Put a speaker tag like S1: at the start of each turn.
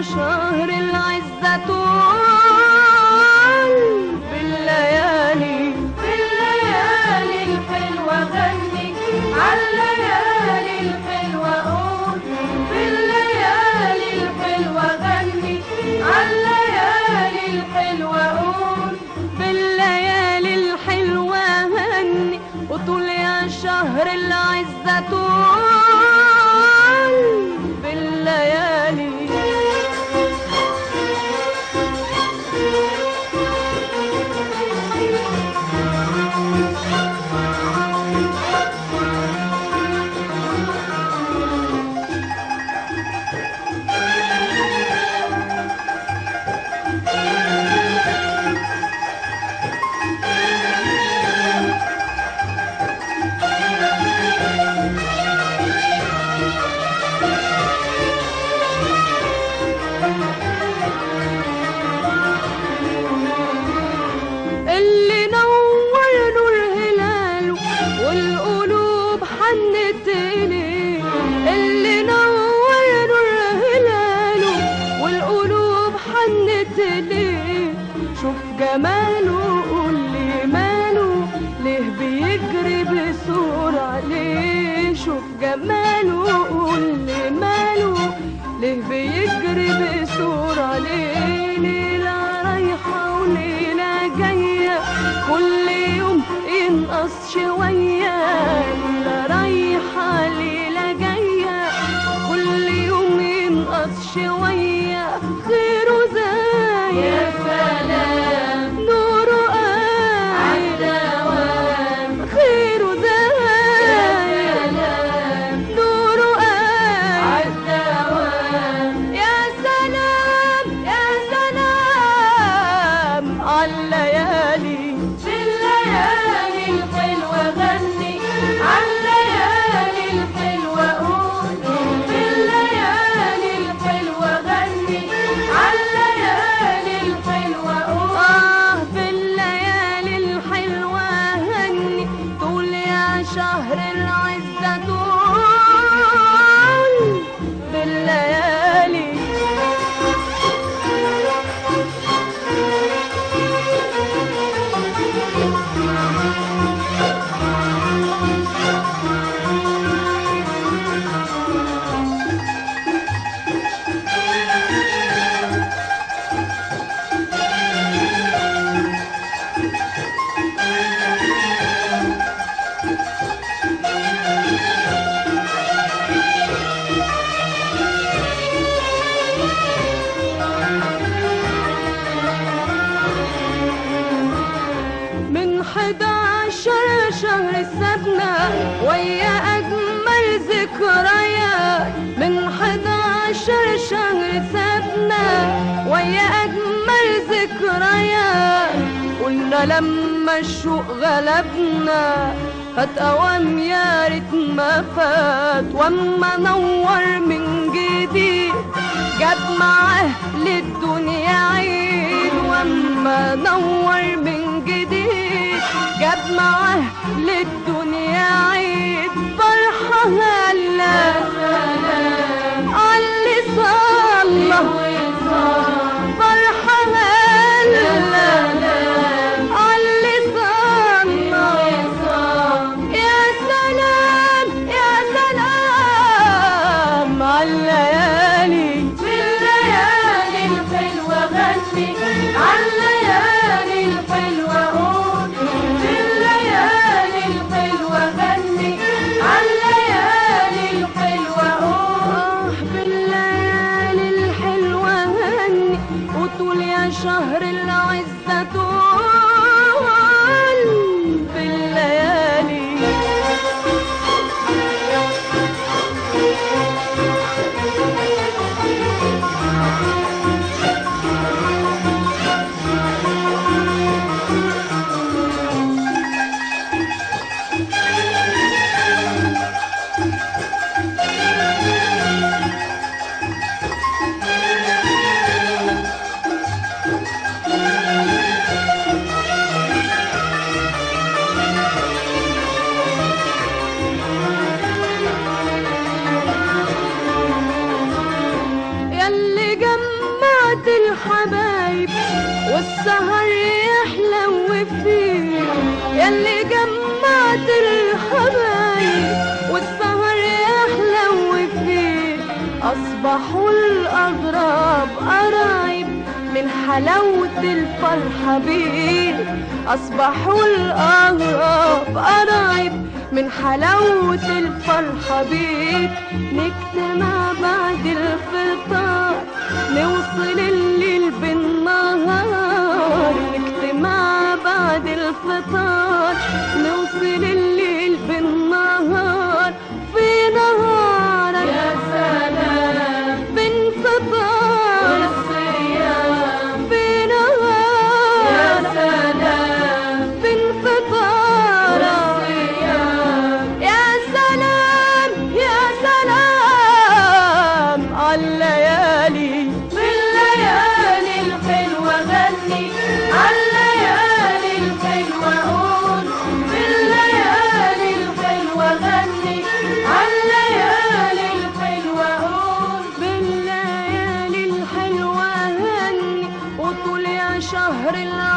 S1: شهر العزة طول بالليالي
S2: بالليالي الحلوة غني عالليالي الحلوة قول بالليالي الحلوة غني عالليالي الحلوة قول
S1: بالليالي الحلوة هني وطول يا شهر العزة طول بالليالي اللي نور نور هلاله والقلوب حنت إليه اللي نور نور هلاله والقلوب حنت إليه شوف جماله قول لي ماله ليه بيجري بسرعة ليه شوف جماله قول لي ماله ليه بيجري بسرعة ليه ليلة رايحة وليلة جاية كل يوم ينقص شوية ليلة رايحة ليلة جاية كل يوم ينقص شوية خيره زايد
S2: يا سلام
S1: نوره قايد
S2: عالدوام
S1: خيره زايد
S2: سلام
S1: نوره قايد
S2: عالدوام
S1: يا سلام يا سلام عالليالي
S2: بالليالي الحلوة غني عالليالي الحلوة قول بالليالي الحلوة غني عالليالي الحلوة قول
S1: آه بالليالي الحلوة هني طول يا شهر العزة طول بالليالي من حداشر شهر سبنا ويا أجمل ذكريات من حداشر شهر سبنا ويا أجمل ذكريات قلنا لما الشوق غلبنا فات أوام يا ريت ما فات واما نور من جديد جاب معاه للدنيا عيد واما نور من جديد جاب معاه للدنيا عيد فرحة هلا علي صلى فرحة هلا علي صلى يا سلام يا سلام عالليالي
S2: بالليالي الحلوة غني عالليالي الحلوة قول بالليالي الحلوة غني عالليالي الحلوة قول
S1: آه بالليالي الحلوة هني وطول يا شهر العزة طول بالليالي الحبايب والسهر يحلو فيه ياللي جمعت الحبايب والسهر يحلو فيه أصبحوا الأغراب قرايب من حلاوة الفرحة بيه أصبحوا الأغراب قرايب من حلاوة الفرحة بيك نجتمع بعد الفطار نوصل الليل بالنهار نجتمع بعد الفطار نوصل الليل بالنهار في نهارك
S2: يا سلام
S1: بانفطار
S2: والصيام
S1: في
S2: يا
S1: نهارك
S2: سلام
S1: بانفطار
S2: والصيام
S1: يا سلام يا سلام عالليالي
S2: في الليالي الحلوة غني عالليالي الحلوة قول في الليالي الحلوة غني عالليالي الحلوة قول
S1: بالليالي الحلوة هني وطول يا شهر العسل